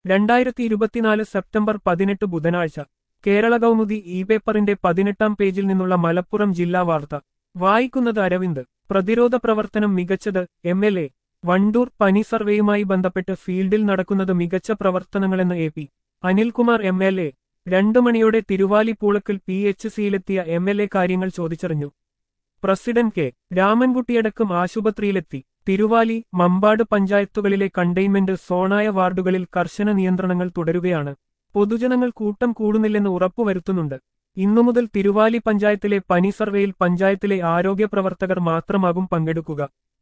രണ്ടായിരത്തി ഇരുപത്തിനാല് സെപ്റ്റംബർ പതിനെട്ട് ബുധനാഴ്ച കേരള കൗമുദി ഇ പേപ്പറിന്റെ പതിനെട്ടാം പേജിൽ നിന്നുള്ള മലപ്പുറം ജില്ലാ വാർത്ത വായിക്കുന്നത് അരവിന്ദ് പ്രതിരോധ പ്രവർത്തനം മികച്ചത് എം എൽ എ വണ്ടൂർ പനി സർവേയുമായി ബന്ധപ്പെട്ട് ഫീൽഡിൽ നടക്കുന്നത് മികച്ച പ്രവർത്തനങ്ങളെന്ന് A P Anilkumar M L A രണ്ടു മണിയോടെ തിരുവാലി പൂളക്കിൽ പി എച്ച് സിയിലെത്തിയ എം എൽ എ കാര്യങ്ങൾ ചോദിച്ചറിഞ്ഞു പ്രസിഡന്റ് കെ രാമൻകുട്ടിയടക്കം ആശുപത്രിയിലെത്തി തിരുവാലി മമ്പാട് പഞ്ചായത്തുകളിലെ കണ്ടെയ്ൻമെന്റ് സോണായ വാർഡുകളിൽ കർശന നിയന്ത്രണങ്ങൾ തുടരുകയാണ് പൊതുജനങ്ങൾ കൂട്ടം കൂടുന്നില്ലെന്ന് ഉറപ്പുവരുത്തുന്നുണ്ട് ഇന്നു മുതൽ തിരുവാലി പഞ്ചായത്തിലെ പനി സർവേയിൽ പഞ്ചായത്തിലെ ആരോഗ്യ പ്രവർത്തകർ മാത്രമാകും പങ്കെടുക്കുക